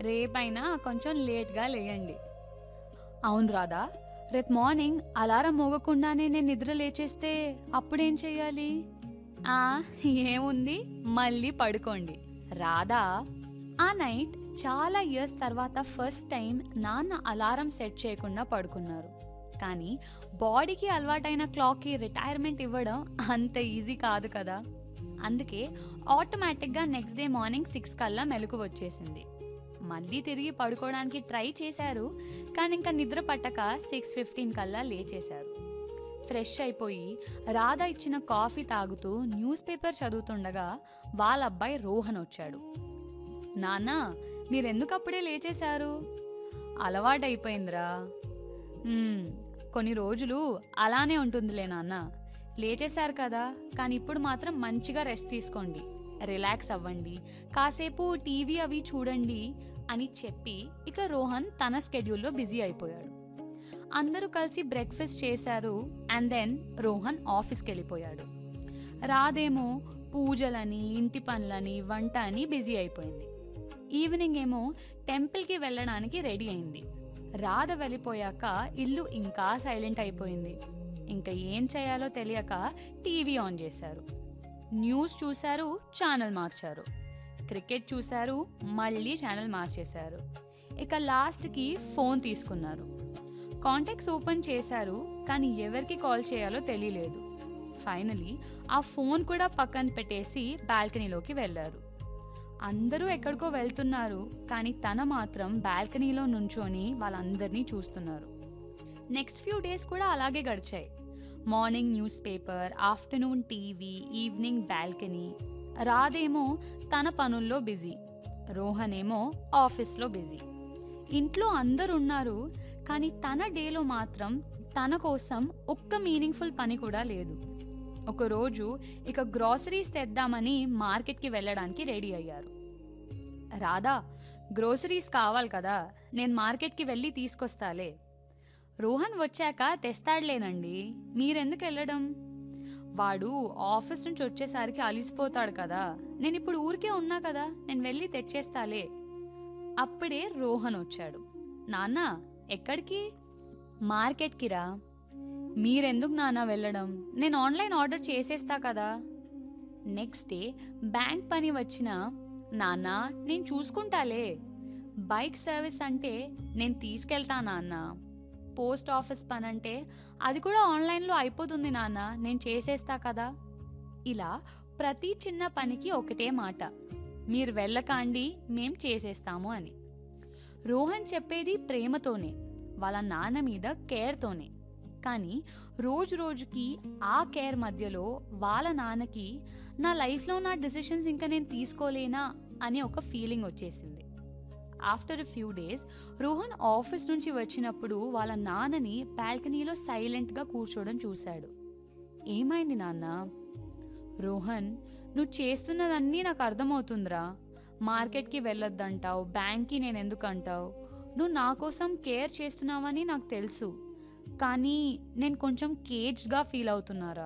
రేపైనా కొంచెం లేట్గా లేయండి అవును రాదా రేపు మార్నింగ్ అలారం మోగకుండానే నేను నిద్ర లేచేస్తే అప్పుడేం చెయ్యాలి ఆ ఏముంది మళ్ళీ పడుకోండి రాదా ఆ నైట్ చాలా ఇయర్స్ తర్వాత ఫస్ట్ టైం నాన్న అలారం సెట్ చేయకుండా పడుకున్నారు కానీ బాడీకి అలవాటైన క్లాక్కి రిటైర్మెంట్ ఇవ్వడం అంత ఈజీ కాదు కదా అందుకే ఆటోమేటిక్గా నెక్స్ట్ డే మార్నింగ్ సిక్స్ కల్లా మెలకు వచ్చేసింది మళ్ళీ తిరిగి పడుకోవడానికి ట్రై చేశారు కానీ ఇంకా నిద్ర పట్టక సిక్స్ ఫిఫ్టీన్ కల్లా లేచేశారు ఫ్రెష్ అయిపోయి రాధా ఇచ్చిన కాఫీ తాగుతూ న్యూస్ పేపర్ చదువుతుండగా వాళ్ళ అబ్బాయి రోహన్ వచ్చాడు నాన్న మీరెందుకు అప్పుడే లేచేశారు అలవాటైపోయిందిరా "మ్మ్, కొన్ని రోజులు అలానే ఉంటుందిలే నాన్న లేచేశారు కదా కానీ ఇప్పుడు మాత్రం మంచిగా రెస్ట్ తీసుకోండి రిలాక్స్ అవ్వండి కాసేపు టీవీ అవి చూడండి అని చెప్పి ఇక రోహన్ తన స్కెడ్యూల్లో బిజీ అయిపోయాడు అందరూ కలిసి బ్రేక్ఫాస్ట్ చేశారు అండ్ దెన్ రోహన్ ఆఫీస్కి వెళ్ళిపోయాడు రాదేమో పూజలని ఇంటి పనులని వంట అని బిజీ అయిపోయింది ఈవినింగ్ ఏమో టెంపుల్కి వెళ్ళడానికి రెడీ అయింది రాధ వెళ్ళిపోయాక ఇల్లు ఇంకా సైలెంట్ అయిపోయింది ఇంకా ఏం చేయాలో తెలియక టీవీ ఆన్ చేశారు న్యూస్ చూశారు ఛానల్ మార్చారు క్రికెట్ చూశారు మళ్ళీ ఛానల్ మార్చేశారు ఇక లాస్ట్కి ఫోన్ తీసుకున్నారు కాంటాక్ట్స్ ఓపెన్ చేశారు కానీ ఎవరికి కాల్ చేయాలో తెలియలేదు ఫైనలీ ఆ ఫోన్ కూడా పక్కన పెట్టేసి బాల్కనీలోకి వెళ్ళారు అందరూ ఎక్కడికో వెళ్తున్నారు కానీ తన మాత్రం బాల్కనీలో నుంచొని వాళ్ళందరినీ చూస్తున్నారు నెక్స్ట్ ఫ్యూ డేస్ కూడా అలాగే గడిచాయి morning news paper afternoon TV evening balcony రాదేమో తన పనుల్లో బిజీ రోహన్ ఏమో ఆఫీస్లో బిజీ ఇంట్లో అందరు ఉన్నారు కానీ తన డేలో మాత్రం తన కోసం ఒక్క మీనింగ్ఫుల్ పని కూడా లేదు ఒకరోజు ఇక గ్రాసరీస్ తెద్దామని మార్కెట్కి వెళ్ళడానికి రెడీ అయ్యారు రాధా గ్రోసరీస్ కావాలి కదా నేను మార్కెట్కి వెళ్ళి తీసుకొస్తాలే రోహన్ వచ్చాక తెస్తాడులేనండి మీరెందుకు వెళ్ళడం వాడు ఆఫీస్ నుంచి వచ్చేసరికి అలిసిపోతాడు కదా నేను ఇప్పుడు ఊరికే ఉన్నా కదా నేను వెళ్ళి తెచ్చేస్తాలే అప్పుడే రోహన్ వచ్చాడు నాన్న ఎక్కడికి మార్కెట్కి రా మీరెందుకు నాన్న వెళ్ళడం నేను ఆన్లైన్ ఆర్డర్ చేసేస్తా కదా నెక్స్ట్ డే బ్యాంక్ పని వచ్చిన నాన్న నేను చూసుకుంటాలే బైక్ సర్వీస్ అంటే నేను తీసుకెళ్తా నాన్న పోస్ట్ ఆఫీస్ పని అంటే అది కూడా ఆన్లైన్లో అయిపోతుంది నాన్న నేను చేసేస్తా కదా ఇలా ప్రతి చిన్న పనికి ఒకటే మాట మీరు వెళ్ళకండి మేం చేసేస్తాము అని రోహన్ చెప్పేది ప్రేమతోనే వాళ్ళ నాన్న మీద కేర్తోనే కానీ రోజు రోజుకి ఆ కేర్ మధ్యలో వాళ్ళ నాన్నకి నా లైఫ్లో నా డిసిషన్స్ ఇంకా నేను తీసుకోలేనా అని ఒక ఫీలింగ్ వచ్చేసింది after few days Rohan office నుంచి వచ్చినప్పుడు వాళ్ళ నాన్నని బాల్కనీలో సైలెంట్గా కూర్చోవడం చూశాడు ఏమైంది నాన్న రోహన్ నువ్వు చేస్తున్నదన్నీ నాకు అర్థమవుతుందిరా మార్కెట్కి వెళ్ళొద్దంటావు బ్యాంక్కి నేను ఎందుకు అంటావు నువ్వు నా కోసం కేర్ చేస్తున్నావని నాకు తెలుసు కానీ నేను కొంచెం కేజ్డ్గా ఫీల్ అవుతున్నారా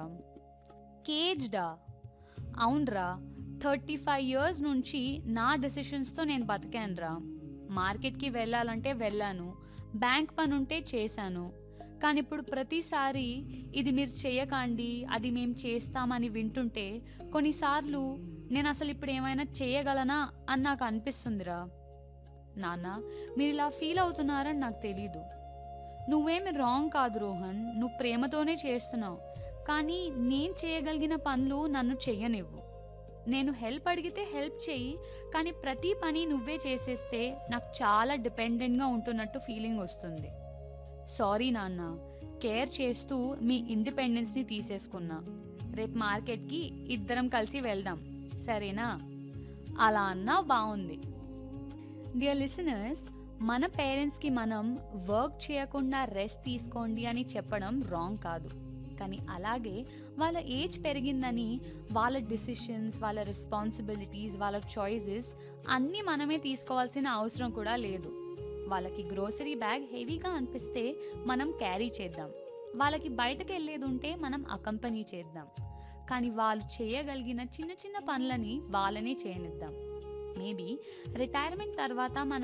కేజ్డా అవునరా థర్టీ ఫైవ్ ఇయర్స్ నుంచి నా డెసిషన్స్తో నేను బతికానురా మార్కెట్కి వెళ్ళాలంటే వెళ్ళాను బ్యాంక్ పని ఉంటే చేశాను కానీ ఇప్పుడు ప్రతిసారి ఇది మీరు చేయకండి అది మేము చేస్తామని వింటుంటే కొన్నిసార్లు నేను అసలు ఇప్పుడు ఏమైనా చేయగలనా అని నాకు అనిపిస్తుందిరా నాన్న మీరు ఇలా ఫీల్ అవుతున్నారని నాకు తెలీదు నువ్వేమి రాంగ్ కాదు రోహన్ నువ్వు ప్రేమతోనే చేస్తున్నావు కానీ నేను చేయగలిగిన పనులు నన్ను చెయ్యనివ్వు నేను హెల్ప్ అడిగితే హెల్ప్ చెయ్యి కానీ ప్రతి పని నువ్వే చేసేస్తే నాకు చాలా డిపెండెంట్గా ఉంటున్నట్టు ఫీలింగ్ వస్తుంది సారీ నాన్న కేర్ చేస్తూ మీ ఇండిపెండెన్స్ని తీసేసుకున్నా రేపు మార్కెట్కి ఇద్దరం కలిసి వెళ్దాం సరేనా అలా అన్నా బాగుంది డియర్ లిసనర్స్ మన పేరెంట్స్కి మనం వర్క్ చేయకుండా రెస్ట్ తీసుకోండి అని చెప్పడం రాంగ్ కాదు కానీ అలాగే వాళ్ళ ఏజ్ పెరిగిందని వాళ్ళ డిసిషన్స్ వాళ్ళ రెస్పాన్సిబిలిటీస్ వాళ్ళ చాయిసెస్ అన్నీ మనమే తీసుకోవాల్సిన అవసరం కూడా లేదు వాళ్ళకి గ్రోసరీ బ్యాగ్ హెవీగా అనిపిస్తే మనం క్యారీ చేద్దాం వాళ్ళకి బయటకు వెళ్ళేది ఉంటే మనం అకంపెనీ చేద్దాం కానీ వాళ్ళు చేయగలిగిన చిన్న చిన్న పనులని వాళ్ళనే చేయనిద్దాం మేబీ రిటైర్మెంట్ తర్వాత మన